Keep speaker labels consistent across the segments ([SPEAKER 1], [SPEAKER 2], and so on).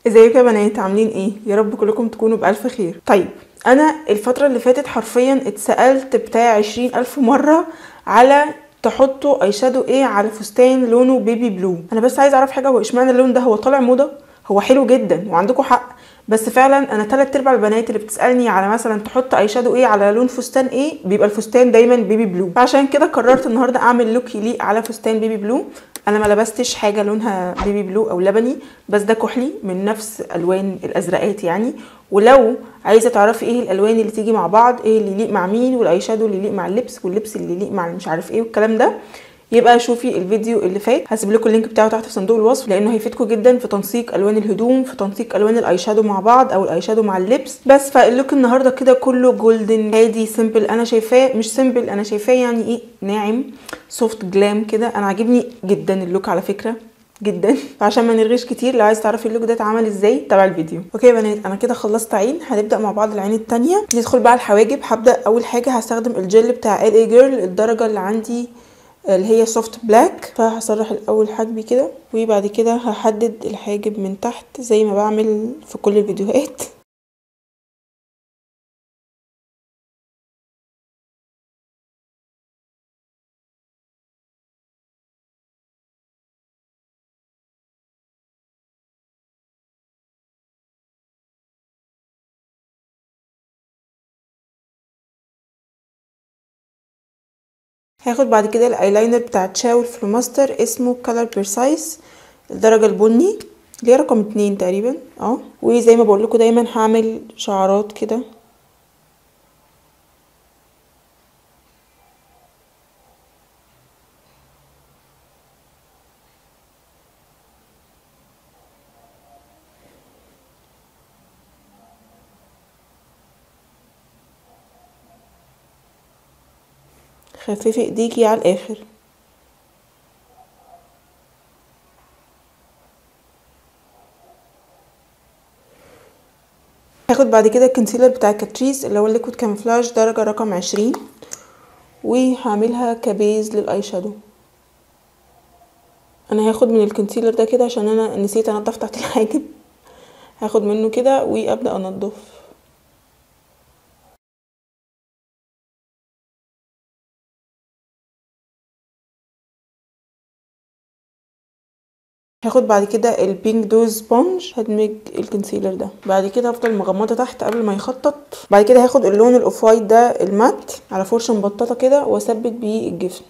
[SPEAKER 1] ازيكم يا بنات عاملين ايه يا رب كلكم تكونوا بألف خير طيب انا الفترة اللي فاتت حرفيا اتسألت بتاع عشرين الف مرة على تحطوا اي شادو ايه على فستان لونه بيبي بلو انا بس عايزه اعرف حاجه هو اشمعنى اللون ده هو طالع موضه هو حلو جدا وعندكم حق بس فعلا انا تلات ارباع البنات اللي بتسالني على مثلا تحط اي شادو ايه على لون فستان ايه بيبقى الفستان دايما بيبي بلو فعشان كده قررت النهارده اعمل لوك يليق على فستان بيبي بلو انا ما لبستش حاجه لونها بيبي بلو او لبني بس ده كحلي من نفس الوان الازرقات يعني ولو عايزه تعرفي ايه الالوان اللي تيجي مع بعض ايه اللي يليق مع مين والاي شادو اللي يليق مع اللبس واللبس اللي يليق مع مش عارف ايه والكلام ده يبقى شوفي الفيديو اللي فات هسيب لكم اللينك بتاعه تحت في صندوق الوصف لانه هيفيدكم جدا في تنسيق الوان الهدوم في تنسيق الوان الاي شادو مع بعض او الاي شادو مع اللبس بس فاللوك النهارده كده كله جولدن هادي سيمبل انا شايفاه مش سيمبل انا شايفاه يعني ايه ناعم سوفت جلام كده انا عاجبني جدا اللوك على فكره جدا فعشان ما نرغيش كتير لو عايز تعرفي اللوك ده اتعمل ازاي تابع الفيديو اوكي يا بنات انا كده خلصت عين هنبدا مع بعض العين التانية ندخل بقى الحواجب هبدا اول حاجه هستخدم الجل بتاع ال اي جيرل الدرجه اللي عندي اللي هي سوفت بلاك فهسرح الاول حاجبي كده وبعد كده هحدد الحاجب من تحت زي ما بعمل في كل الفيديوهات هاخد بعد كده الايلاينر بتاع تشاو الفلوماستر اسمه كولر بيرسايس الدرجه البني اللي هي رقم اتنين تقريبا اه وزي ما بقول لكم دايما هعمل شعرات كده خففي ايديكي على الاخر هاخد بعد كده الكونسيلر بتاع كاتريس اللي هو الليكويد كامفلاج درجة رقم عشرين وهعملها كبيز للاي شادو انا هاخد من الكونسيلر ده كده عشان انا نسيت انضف تحت الحاجب هاخد منه كده وابدا انضف هاخد بعد كده البينك دوز سبونج هدمج الكونسيلر ده بعد كده هفضل مغمضه تحت قبل ما يخطط بعد كده هاخد اللون الاوف وايت ده المات على فرشه مبططه كده واثبت بيه الجفن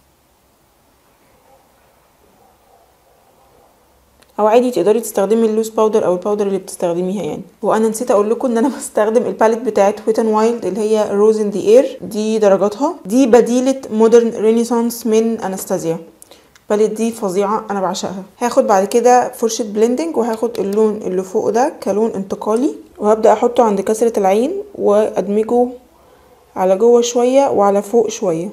[SPEAKER 1] او عادي تقدري تستخدمي اللوز باودر او الباودر اللي بتستخدميها يعني وانا نسيت اقول لكم ان انا بستخدم الباليت بتاعت ويت اند وايلد اللي هي روز ان ذا اير دي درجاتها دي بديله مودرن رينيسانس من انستازيا الباليت دي فظيعه انا بعشقها هاخد بعد كده فرشه بلندنج وهاخد اللون اللي فوق ده كلون انتقالي وهبدا احطه عند كسره العين وادمجه على جوه شويه وعلى فوق شويه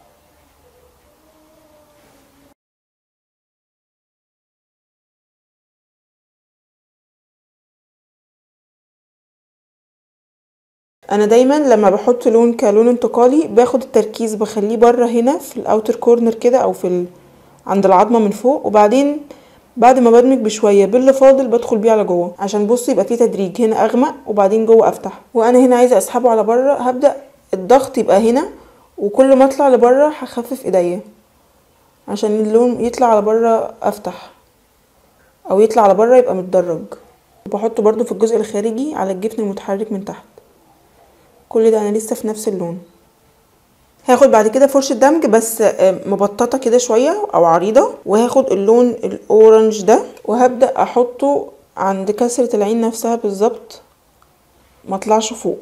[SPEAKER 1] انا دايما لما بحط لون كلون انتقالي باخد التركيز بخليه بره هنا في الاوتر كورنر كده او في ال... عند العظمه من فوق وبعدين بعد ما بدمج بشويه باللي فاضل بدخل بيه على جوه عشان بصوا يبقى فيه تدريج هنا اغمق وبعدين جوه افتح وانا هنا عايزه اسحبه على بره هبدا الضغط يبقى هنا وكل ما اطلع لبره هخفف ايديا عشان اللون يطلع على بره افتح او يطلع على بره يبقى متدرج وبحطه برضو في الجزء الخارجي على الجفن المتحرك من تحت كل ده انا لسه في نفس اللون هاخد بعد كده فرشة دمج بس مبططة كده شوية او عريضة وهاخد اللون الاورنج ده وهبدأ احطه عند كسرة العين نفسها بالظبط مطلعش فوق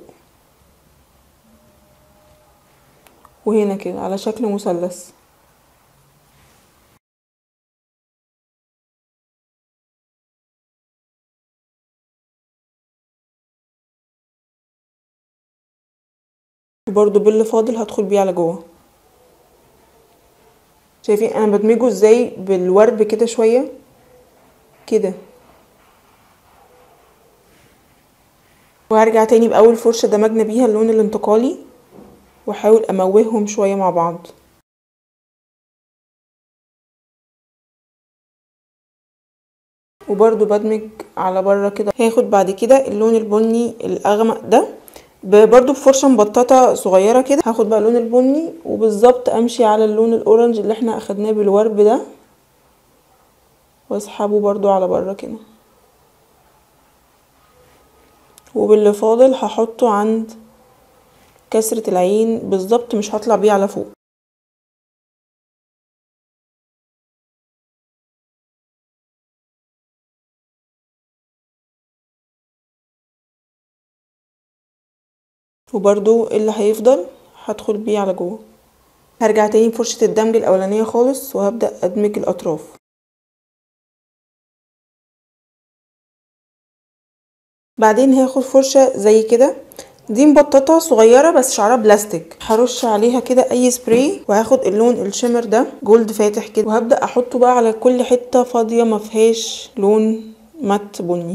[SPEAKER 1] وهنا كده على شكل مثلث وبرده باللي فاضل هدخل بيه على جوه شايفين انا بدمجه ازاي بالورب كده شويه كده وهرجع تاني باول فرشه دمجنا بيها اللون الانتقالي واحاول اموههم شويه مع بعض وبرده بدمج على بره كده هاخد بعد كده اللون البني الاغمق ده برضو بفرشة مبططة صغيرة كده هاخد بقى اللون البني وبالظبط امشي على اللون الاورنج اللي احنا اخدناه بالورب ده واسحبه برضو على بره كده وباللي فاضل هحطه عند كسرة العين بالظبط مش هطلع بيه على فوق وبرضو اللي هيفضل هدخل بيه على جوه هرجع تاني بفرشة الدمج الأولانية خالص وهبدأ أدمج الأطراف بعدين هاخد فرشة زي كده دي مبططة صغيرة بس شعرها بلاستيك هرش عليها كده اي سبراي وهاخد اللون الشمر ده جولد فاتح كده وهبدأ احطه بقى على كل حتة فاضية مفيهاش لون مات بني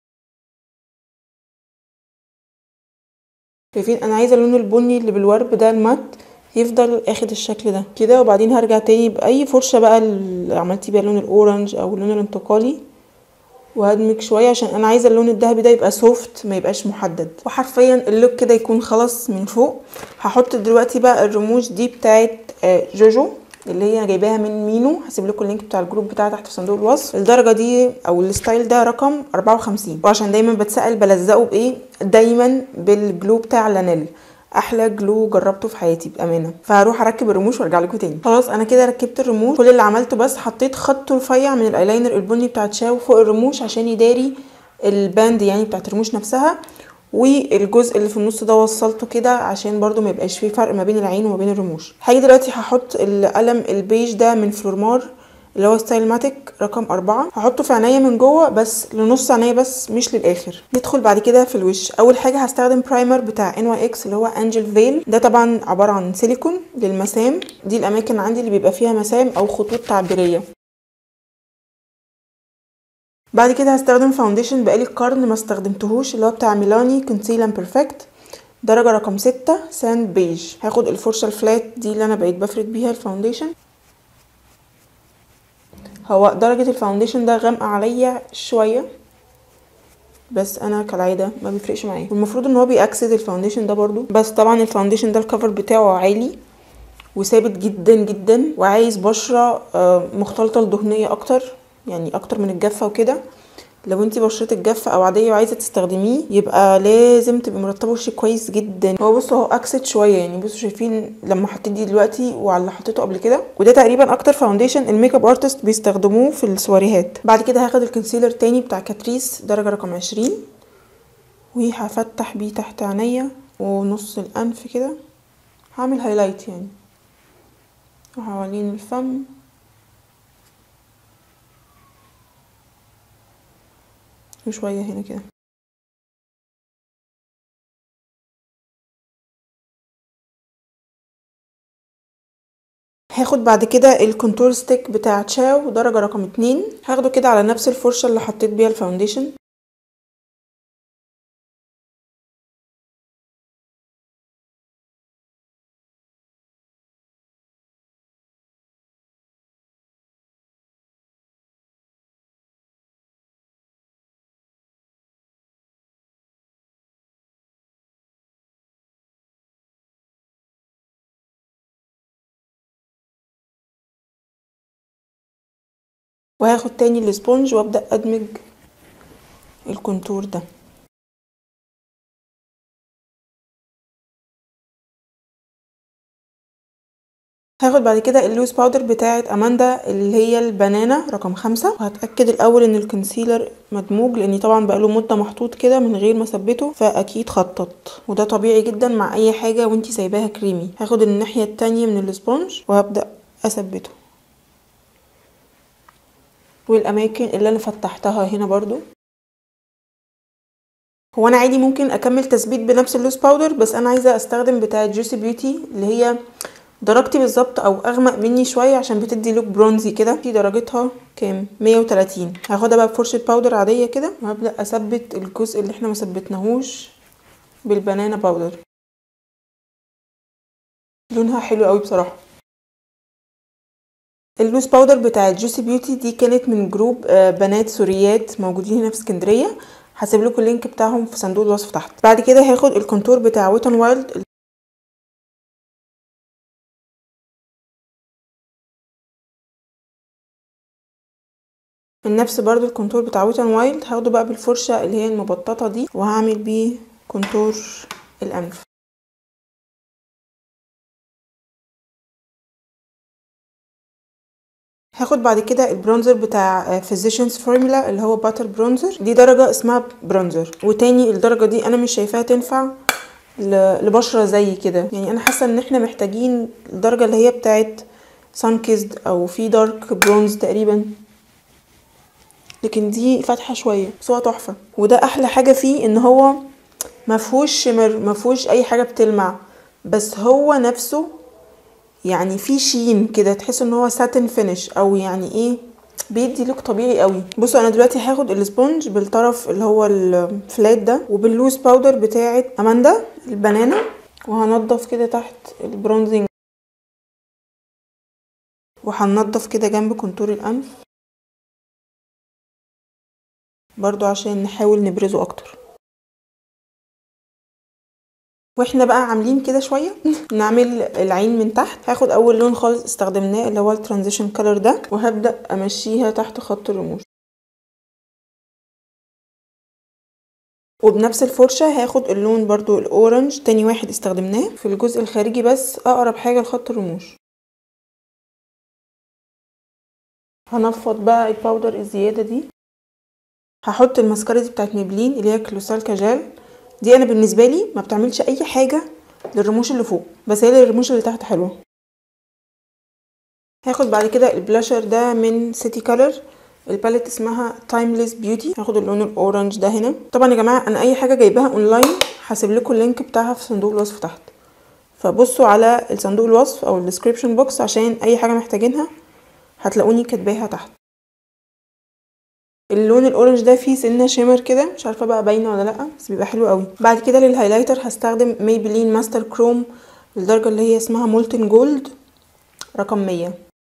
[SPEAKER 1] شايفين انا عايزة اللون البني اللي بالورب ده المات يفضل اخد الشكل ده كده وبعدين هرجع تاني باي فرشة بقى اللي عملتي بيها اللون الاورنج او اللون الانتقالي وهدمج شويه عشان انا عايزه اللون الذهبي ده يبقى سوفت ما يبقاش محدد وحرفيا اللوك كده يكون خلاص من فوق هحط دلوقتي بقى الرموش دي بتاعت جوجو اللي هي جايباها من مينو هسيب لكم اللينك بتاع الجروب بتاعها تحت في صندوق الوصف الدرجه دي او الستايل ده رقم 54 وعشان دايما بتسال بلزقه بايه دايما بالجلو بتاع لانيل احلى جلو جربته في حياتي بامانه فهروح اركب الرموش وارجع لكم تاني خلاص انا كده ركبت الرموش كل اللي عملته بس حطيت خط رفيع من الايلاينر البني بتاع تشاو فوق الرموش عشان يداري الباند يعني بتاعت الرموش نفسها والجزء اللي في النص ده وصلته كده عشان برضو ما يبقاش فيه فرق ما بين العين وما بين الرموش هاجي دلوقتي هحط القلم البيج ده من فلورمار اللي هو ستايل ماتيك رقم أربعة هحطه في عينيا من جوه بس لنص عينيا بس مش للآخر ندخل بعد كده في الوش أول حاجة هستخدم برايمر بتاع ان واي اكس اللي هو انجل فيل ده طبعا عبارة عن سيليكون للمسام دي الأماكن عندي اللي بيبقى فيها مسام أو خطوط تعبيرية بعد كده هستخدم فاونديشن بقالي القرن ما استخدمتهوش اللي هو بتاع ميلاني كونسيل اند بيرفكت درجة رقم ستة ساند بيج هاخد الفرشة الفلات دي اللي انا بقيت بفرد بيها الفاونديشن هو درجة الفاونديشن ده غامقة عليا شوية بس انا كالعادة ما بيفرقش معايا والمفروض ان هو بيأكسد الفاونديشن ده برضو بس طبعا الفاونديشن ده الكفر بتاعه عالي وثابت جدا جدا وعايز بشرة مختلطة الدهنية اكتر يعني اكتر من الجافة وكده لو انتي بشرتك جافة او عادية وعايزة تستخدميه يبقى لازم تبقي مرطبة وشك كويس جدا هو بصوا هو اكسد شوية يعني بصوا شايفين لما حطيت دي دلوقتي وعلى اللي حطيته قبل كده وده تقريبا اكتر فاونديشن الميك اب ارتست بيستخدموه في السواريهات بعد كده هاخد الكونسيلر تاني بتاع كاتريس درجة رقم عشرين وهفتح بيه تحت عينيا ونص الانف كده هعمل هايلايت يعني وحوالين الفم وشوية هنا كده هاخد بعد كده الكونتور ستيك بتاع تشاو درجة رقم اتنين هاخده كده على نفس الفرشة اللي حطيت بيها الفاونديشن وهاخد تاني السبونج وابدأ ادمج الكونتور ده هاخد بعد كده اللوز باودر بتاعة اماندا اللي هي البنانة رقم خمسة وهتأكد الاول ان الكونسيلر مدموج لاني طبعا بقاله مدة محطوط كده من غير ما اثبته فاكيد خطط وده طبيعي جدا مع اي حاجة وانتي سايباها كريمي هاخد الناحية التانية من السبونج وهبدأ اثبته والاماكن اللي انا فتحتها هنا برضو هو انا عادي ممكن اكمل تثبيت بنفس اللوز باودر بس انا عايزه استخدم بتاعه جوسي بيوتي اللي هي درجتي بالظبط او اغمق مني شويه عشان بتدي لوك برونزي كده دي درجتها كام 130 هاخدها بقى بفرشه باودر عاديه كده وهبدا اثبت الجزء اللي احنا ما ثبتناهوش بالبنانا باودر لونها حلو قوي بصراحه اللوز باودر بتاع جوسي بيوتي دي كانت من جروب بنات سوريات موجودين هنا في اسكندريه هسيب لكم اللينك بتاعهم في صندوق الوصف تحت بعد كده هاخد الكونتور بتاع ويت وايلد من نفس برضو الكونتور بتاع ويت وايلد هاخده بقى بالفرشه اللي هي المبططه دي وهعمل بيه كونتور الانف هاخد بعد كده البرونزر بتاع فيزيشنز فورمولا اللي هو باتر برونزر دي درجة اسمها برونزر وتاني الدرجة دي انا مش شايفاها تنفع لبشرة زي كده يعني انا حاسة ان احنا محتاجين الدرجة اللي هي بتاعت سان كيزد او في دارك برونز تقريبا لكن دي فاتحة شوية بس هو تحفة وده احلى حاجة فيه ان هو مفهوش شمر مفهوش اي حاجة بتلمع بس هو نفسه يعني في شين كده تحس ان هو ساتن فينش او يعني ايه بيدي لوك طبيعي قوي بصوا انا دلوقتي هاخد السبونج بالطرف اللي هو الفلات ده وباللوز باودر بتاعه اماندا البنانا وهنضف كده تحت البرونزنج وهنضف كده جنب كونتور الانف برضو عشان نحاول نبرزه اكتر واحنا بقى عاملين كده شويه نعمل العين من تحت هاخد اول لون خالص استخدمناه اللي هو الترانزيشن كلر ده وهبدا امشيها تحت خط الرموش وبنفس الفرشة هاخد اللون برضو الاورنج تاني واحد استخدمناه في الجزء الخارجي بس اقرب حاجة لخط الرموش هنفض بقى الباودر الزيادة دي هحط الماسكارا دي بتاعت ميبلين اللي هي كلوسال كاجال دي انا بالنسبه لي ما بتعملش اي حاجه للرموش اللي فوق بس هي الرموش اللي تحت حلوه هاخد بعد كده البلاشر ده من سيتي كولر الباليت اسمها تايمليس بيوتي هاخد اللون الاورنج ده هنا طبعا يا جماعه انا اي حاجه جايباها اونلاين هسيب لكم اللينك بتاعها في صندوق الوصف تحت فبصوا على الصندوق الوصف او الديسكريبشن بوكس عشان اي حاجه محتاجينها هتلاقوني كاتباها تحت اللون الاورنج ده فيه سنه شimmer كده مش عارفه بقى باينه ولا لا بس بيبقى حلو قوي بعد كده للهايلايتر هستخدم ميبلين ماستر كروم الدرجه اللي هي اسمها مولتن جولد رقم 100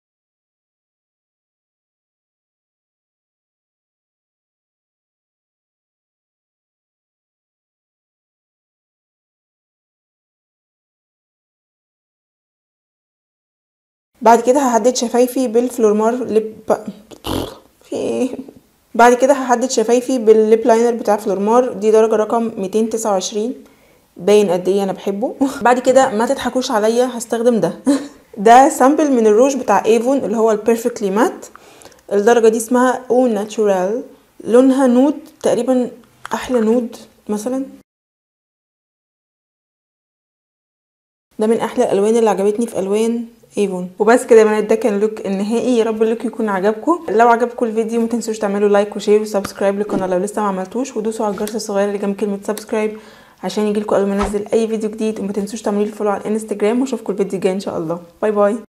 [SPEAKER 1] بعد كده هحدد شفايفي بالفلورمار ليب في ايه بعد كده هحدد شفايفي بالليب لاينر بتاع فلورمار دي درجه رقم 229 باين قد ايه انا بحبه بعد كده ما تضحكوش عليا هستخدم ده ده سامبل من الروج بتاع ايفون اللي هو البيرفكتلي مات الدرجه دي اسمها او ناتشورال لونها نود تقريبا احلى نود مثلا ده من احلى الالوان اللي عجبتني في الوان ايفون وبس كده يا بنات ده كان اللوك النهائي يا رب اللوك يكون عجبكم لو عجبكم الفيديو ما تنسوش تعملوا لايك وشير وسبسكرايب للقناه لو لسه ما عملتوش ودوسوا على الجرس الصغير اللي جنب كلمه سبسكرايب عشان يجيلكم اول ما انزل اي فيديو جديد وما تنسوش تعملوا لي فولو على الانستجرام واشوفكم الفيديو الجاي ان شاء الله باي باي